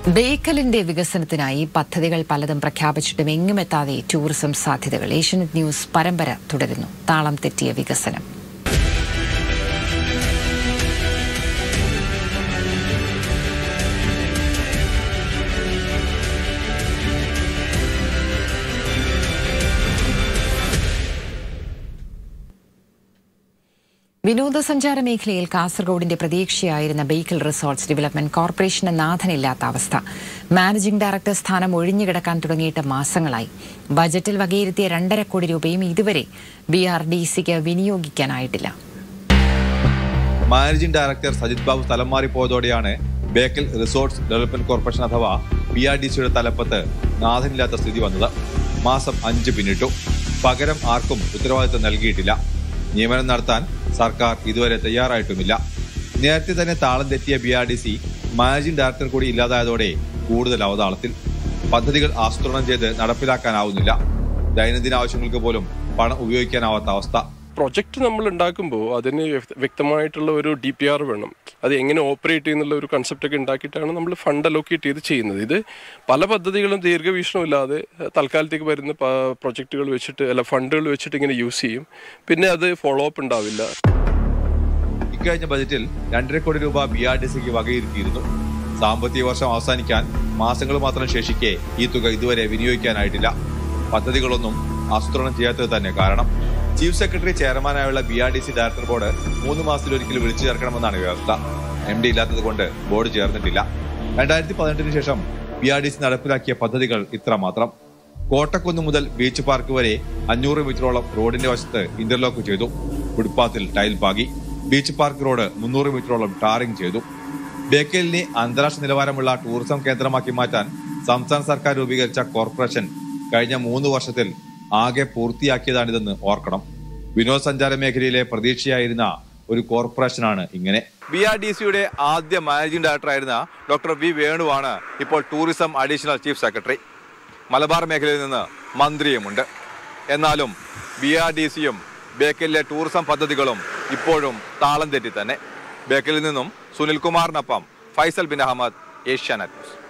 ബേക്കലിന്റെ വികസനത്തിനായി പദ്ധതികൾ പലതും പ്രഖ്യാപിച്ചിട്ടും എങ്ങുമെത്താതെ ടൂറിസം സാധ്യതകൾ ഏഷ്യനെറ്റ് ന്യൂസ് പരമ്പര തുടരുന്നു താളം തെറ്റിയ വികസനം വിനോദസഞ്ചാര മേഖലയിൽ കാസർഗോഡിന്റെ പ്രതീക്ഷയായിരുന്ന ബേക്കൽ റിസോർട്ട്സ് ഡെവലപ്മെന്റ് കോർപ്പറേഷന് നാഥനില്ലാത്ത അവസ്ഥ മാനേജിംഗ് ഡയറക്ടർ സ്ഥാനം ഒഴിഞ്ഞുകിടക്കാൻ തുടങ്ങിയിട്ട് മാസങ്ങളായി ബജറ്റിൽ വകയിരുത്തിയ രണ്ടര കോടി രൂപയും ഇതുവരെ ബി ആർ ഡി സിക്ക് വിനിയോഗിക്കാനായിട്ടില്ല മാനേജിംഗ് ഡയറക്ടർ സജിത് ബാബു സ്ഥലം മാറിപ്പോയതോടെയാണ് ബേക്കൽ റിസോർട്ട്സ് ഡെവലപ്മെന്റ് കോർപ്പറേഷൻ അഥവാ ബി ആർ ഡി സിയുടെ തലപ്പത്ത് നാഥനില്ലാത്ത സ്ഥിതി വന്നത് മാസം അഞ്ച് പിന്നിട്ടു പകരം ആർക്കും ഉത്തരവാദിത്തം നൽകിയിട്ടില്ല നിയമനം നടത്താൻ സർക്കാർ ഇതുവരെ തയ്യാറായിട്ടുമില്ല നേരത്തെ തന്നെ താളം തെറ്റിയ B R D C managing director കൂടി ഇല്ലാതായതോടെ കൂടുതൽ അവതാളത്തിൽ പദ്ധതികൾ ആസൂത്രണം ചെയ്ത് നടപ്പിലാക്കാനാവുന്നില്ല ദൈനംദിന ആവശ്യങ്ങൾക്ക് പോലും പണം ഉപയോഗിക്കാനാവാത്ത അവസ്ഥ പ്രൊജക്റ്റ് നമ്മൾ ഉണ്ടാക്കുമ്പോൾ അതിന് വ്യക്ത- വ്യക്തമായിട്ടുള്ള ഒരു ഡി പി ആർ വേണം അത് എങ്ങനെ ഓപ്പറേറ്റ് ചെയ്യുന്നുള്ള ഒരു കൺസെപ്റ്റ് ഒക്കെ ഉണ്ടാക്കിയിട്ടാണ് നമ്മൾ ഫണ്ട് അലോക്കേറ്റ് ചെയ്ത് ചെയ്യുന്നത് ഇത് പല പദ്ധതികളും ദീർഘവീക്ഷണമില്ലാതെ അഹ് തൽക്കാലത്തേക്ക് വരുന്ന പ- പ്രൊജക്റ്റുകൾ വെച്ചിട്ട് അല്ല ഫണ്ടുകൾ വെച്ചിട്ട് ഇങ്ങനെ യൂസ് ചെയ്യും പിന്നെ അത് ഫോളോ അപ്പ് ഉണ്ടാവില്ല ഇക്കഴിഞ്ഞ ബജറ്റിൽ രണ്ടര കോടി രൂപ ബി ആർ ഡി സിക്ക് വകയിരുത്തിയിരുന്നു സാമ്പത്തിക വർഷം അവസാനിക്കാൻ മാസങ്ങൾ മാത്രം ശേഷിക്കെ ഈ തുക ഇതുവരെ വിനിയോഗിക്കാനായിട്ടില്ല പദ്ധതികളൊന്നും ആസൂത്രണം ചെയ്യാത്തത് തന്നെ കാരണം ചീഫ് സെക്രട്ടറി ചെയർമാനായുള്ള B R D C director board മൂന്ന് മാസത്തിലൊരിക്കൽ വിളിച്ചു ചേർക്കണമെന്നാണ് വ്യവസ്ഥ എം ഡി ഇല്ലാത്തത് കൊണ്ട് ബോർഡ് ചേർന്നിട്ടില്ല രണ്ടായിരത്തി പതിനെട്ടിന് ശേഷം ബി ആർ ഡി സി നടപ്പിലാക്കിയ പദ്ധതികൾ ഇത്ര മാത്രം കോട്ടക്കുന്ന് മുതൽ ബീച്ച് പാർക്ക് വരെ അഞ്ഞൂറ് മീറ്ററോളം റോഡിന്റെ വശത്ത് ഇന്റർലോക്ക് ചെയ്തു ഫുട്പാത്തിൽ ടൈൽ പാകി ബീച്ച് പാർക്ക് റോഡ് മുന്നൂറ് മീറ്ററോളം ടാറിംഗ് ചെയ്തു ബേക്കലിനെ അന്താരാഷ്ട്ര നിലവാരമുള്ള ടൂറിസം കേന്ദ്രമാക്കി മാറ്റാൻ സംസ്ഥാന സർക്കാർ രൂപീകരിച്ച കോർപ്പറേഷൻ കഴിഞ്ഞ മൂന്ന് വർഷത്തിൽ ആകെ പൂർത്തിയാക്കിയതാണിതെന്ന് ഓർക്കണം വിനോദസഞ്ചാര മേഖലയിലെ പ്രതീക്ഷയായിരുന്ന ഒരു കോർപ്പറേഷനാണ് ഇങ്ങനെ ബി ആർ ഡി സിയുടെ ആദ്യ മാനേജിംഗ് ഡയറക്ടർ ആയിരുന്ന ഡോക്ടർ വി വേണുവാണ് ഇപ്പോൾ tourism additional chief secretary Malabar മേഖലയിൽ നിന്ന് മന്ത്രിയുമുണ്ട് എന്നാലും ബി ആർ ഡി സിയും ബേക്കലിലെ ടൂറിസം പദ്ധതികളും ഇപ്പോഴും താളം തെറ്റി തന്നെ ബേക്കലിൽ നിന്നും സുനിൽകുമാറിനൊപ്പം ഫൈസൽ ബിൻ അഹമ്മദ് ഏഷ്യാനെറ്റ് ന്യൂസ്